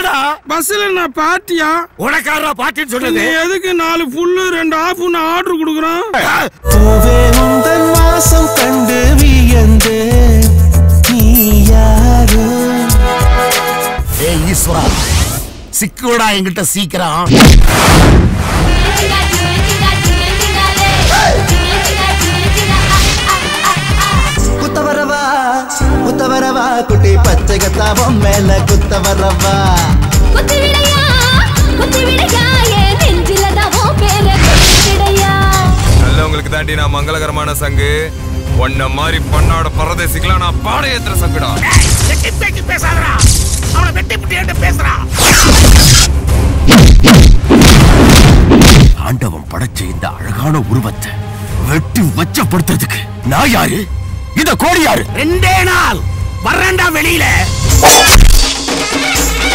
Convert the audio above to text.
யாருடா பஸ்ல நான் பாட்டியா உனக்காரா பாட்டின்னு நீ சொன்னது எதுக்கு நாலு ஃபுல்லு ரெண்டு ஆஃப்னு ஆர்டர் கொடுக்குறான் பூவே உந்தன் வாசம் கண்டு வியந்தே நீ யாரோ ஏய் ஈஸ்வரா சிக்குடா என்கிட்ட சீக்கிரம் குத்த வரவா குத்த வரவா குட்டி பச்சை கத்தாவும் மேல குத்த வரவா நல்லவங்களுக்கு தாண்டி நான் மங்களகரமான சங்கு உன்ன மாதிரி பொண்ணோட பரதேசிக்கலாம் நான் பாட ஏத்துற சங்குடா வெட்டி பேச்சு பேசாதடா அவனை வெட்டி புட்டி பேசுறா ஆண்டவன் படைச்ச இந்த அழகான உருவத்தை வெட்டி வச்சப்படுத்துறதுக்கு நான் யாரு இந்த கோடி யாரு ரெண்டே நாள் வர்றேன்டா வெளியில